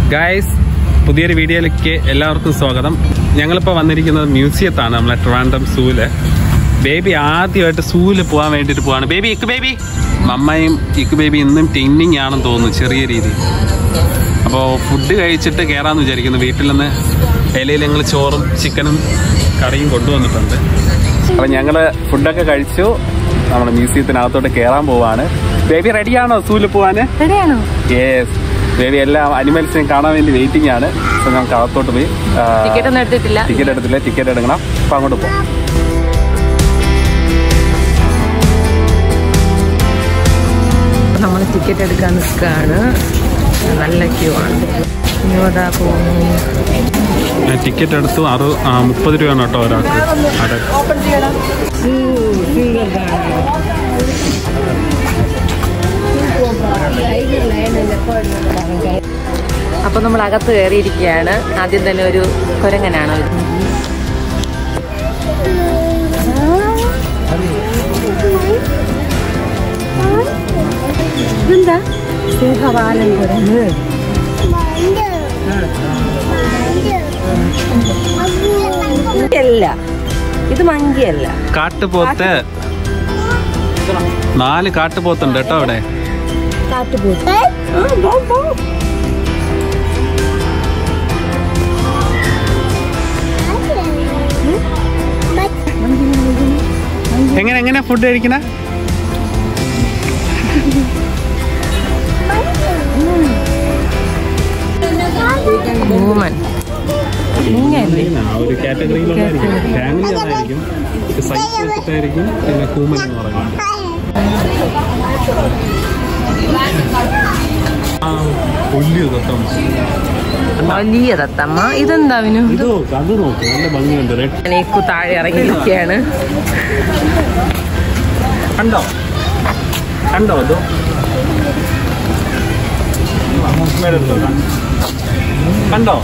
Guys പുതിയൊരു വീഡിയോയിലേക്ക് എല്ലാവർക്കും സ്വാഗതം ഞങ്ങളിപ്പോൾ വന്നിരിക്കുന്നത് മ്യൂസിയത്താണ് നമ്മളെ ട്രിവാൻഡ്രം സൂല് ബേബി ആദ്യമായിട്ട് സൂല് പോകാൻ വേണ്ടിയിട്ട് പോവാണ് ബേബി ഇക്ക് ബേബി മമ്മയും ഇക്ക് ബേബി ഇന്നും ടിന്നിങ് ആണെന്ന് തോന്നുന്നു ചെറിയ രീതിയിൽ അപ്പോൾ ഫുഡ് കഴിച്ചിട്ട് കയറാമെന്ന് വിചാരിക്കുന്നു വീട്ടിൽ നിന്ന് ഇലയിൽ ഞങ്ങൾ ചോറും ചിക്കനും കറിയും കൊണ്ടുവന്നിട്ടുണ്ട് അപ്പോൾ ഞങ്ങൾ ഫുഡൊക്കെ കഴിച്ചു നമ്മുടെ മ്യൂസിയത്തിനകത്തോട്ട് കയറാൻ പോവാണ് ബേബി റെഡിയാണോ സൂല് പോവാൻ റെഡിയാണോ യെസ് ബേബി എല്ലാ അനിമൽസിനെ കാണാൻ വേണ്ടി വെയിറ്റിംഗ് ആണ് സോ നമുക്ക് അകത്തോട്ട് പോയി ടിക്കറ്റ് ഒന്നും എടുത്തിട്ടില്ല ടിക്കറ്റ് എടുത്തില്ല ടിക്കറ്റ് എടുക്കണം അപ്പൊ അങ്ങോട്ട് പോകാം നമ്മൾ ടിക്കറ്റ് എടുക്കാൻ നിൽക്കുകയാണ് നല്ല ക്യൂ ആണ് ഇങ്ങോട്ടാ പോകുന്നു ടിക്കറ്റ് എടുത്തു അറു ആ, മുപ്പത് രൂപയാണ് കേട്ടോ ഒരാൾക്ക് അതെ അപ്പൊ നമ്മൾ അകത്ത് കയറിയിരിക്കുകയാണ് ആദ്യം തന്നെ ഒരു കുരങ്ങനാണ് ഇതെന്താ സ്നേഹവാലൻ കുരങ്ങ് അല്ല ഇത് മങ്കിയല്ല കാട്ടുപോത്ത് നാല് കാട്ടുപോത്തുണ്ട് കേട്ടോ അവിടെ കാട്ടുപോത്ത് എങ്ങനെ എങ്ങനെ ഫുഡ് കഴിക്കണ മൂമൻ ഇങ്ങനല്ലേ ഒരു കാറ്റഗറിയിലുള്ളതായിരിക്കും ഫാമിലി അതായിരിക്കും സൈസ് വെച്ചിട്ടായിരിക്കും പിന്നെ കൂമൻ എന്ന് പറയുന്നത് ആ പുല്ല് തത്തം വലിയ തത്തമ്മ ഇതെന്താ വിനു ഇത് നോക്ക് അത് നോക്ക് നല്ല ഭംഗിയുണ്ട് റെഡ് ഞാനീക്കു താഴെ ഇറങ്ങിയിരിക്കുകയാണ് കണ്ടോ കണ്ടോ അതോ കണ്ടോ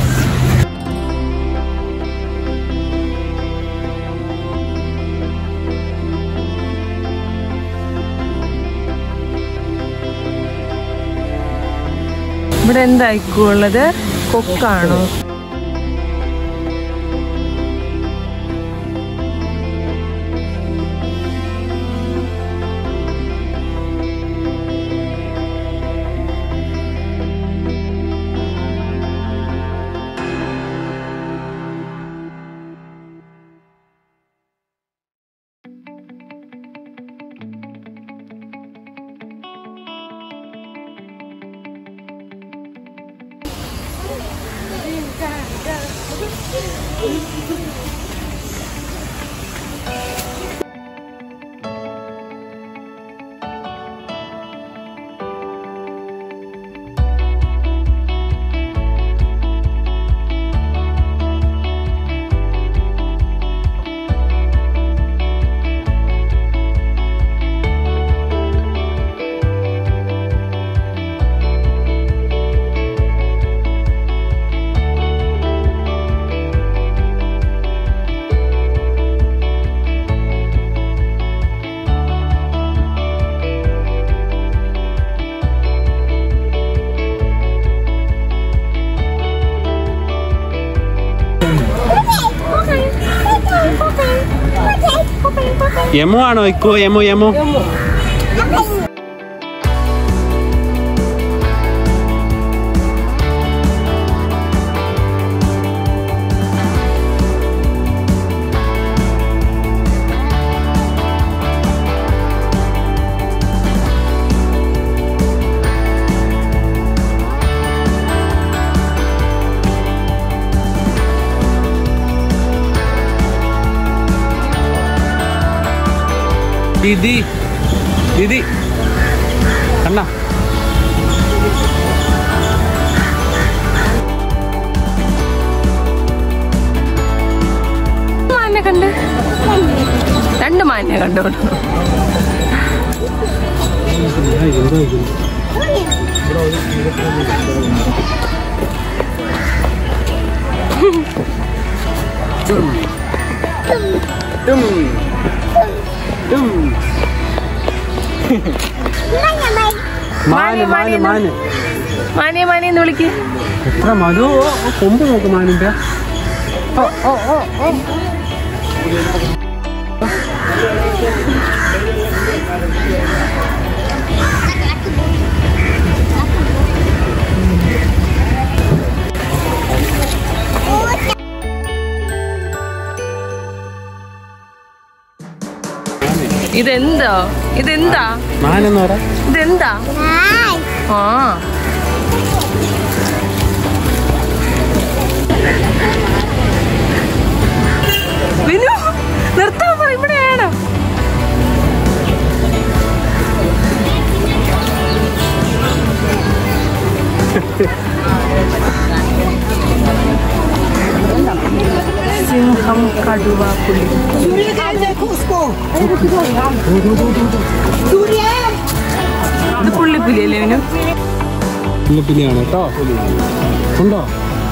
ഇവിടെ എന്തായിരിക്കും ഉള്ളത് കൊക്കാണോ യമു ആണോ ഇക്കോ യമു യമു ദീദി ദീദി കണ്ണ മാനെ കണ്ട് രണ്ട് മാനെ കണ്ടോളൂ മാന് മാന് മാന് മാനിയെ മാനിയെ എന്ന് വിളിക്ക് എത്ര മധു ഓ, ഓ, കൊമ്പ് നോക്ക് മാനിന്റെ ഓ ഓ ഓ ഓ ഇതെന്താ ഇതെന്താ മാനെന്ന് പറ ഇതെന്താ ആ വിനു നിർത്താൻ പറ ഇവിടെയാണ് സിംഹം കടുവ പുലി ഇത് പുള്ളിപ്പുലി അല്ലേ വിനു പുള്ളിപ്പിലിയാണ് കേട്ടോ ഉണ്ടോ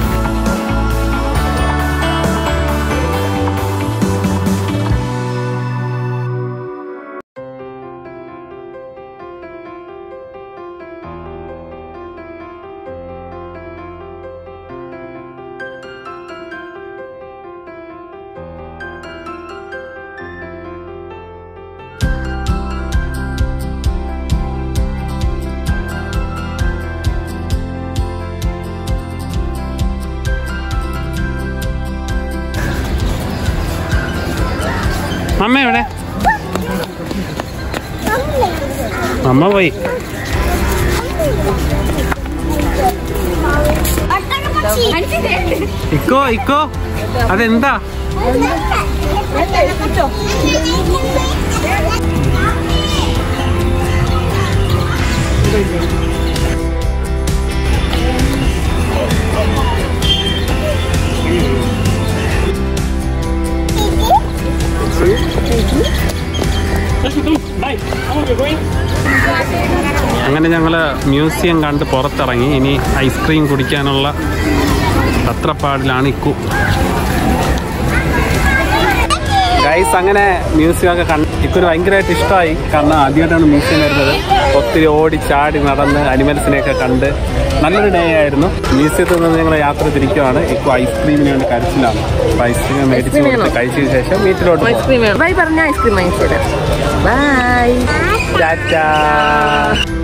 അമ്മ എവിടെ അമ്മ പോയി ഇക്കോ ഇക്കോ അതെന്താ അങ്ങനെ ഞങ്ങൾ മ്യൂസിയം കണ്ട് പുറത്തിറങ്ങി ഇനി ഐസ്ക്രീം കുടിക്കാനുള്ള തത്രപ്പാടിലാണ് ഇക്കു ഗൈസ് അങ്ങനെ മ്യൂസിയം ഒക്കെ കണ്ട് ഇക്കൊരു ഭയങ്കരമായിട്ട് ഇഷ്ടമായി കാരണം ആദ്യമായിട്ടാണ് മ്യൂസിയം വരുന്നത് ഒത്തിരി ഓടി ചാടി നടന്ന് അനിമൽസിനെയൊക്കെ കണ്ട് നല്ലൊരു ഡേ ആയിരുന്നു മ്യൂസിയത്തിൽ നിന്ന് ഞങ്ങൾ യാത്ര തിരിക്കുവാണ് ഇപ്പോൾ ഐസ്ക്രീമിന് വേണ്ടി കരച്ചിലാണ് അപ്പോൾ ഐസ്ക്രീം മേടിച്ച് ഐസ്ക്രീം കൊടുത്ത് വേണോ? കഴിച്ചതിന് ശേഷം വീട്ടിലോട്ട് പോകും ഐസ്ക്രീം വേണം ബൈ പറഞ്ഞ ഐസ്ക്രീം വാങ്ങിച്ചു തരാം ബൈ ടാറ്റാ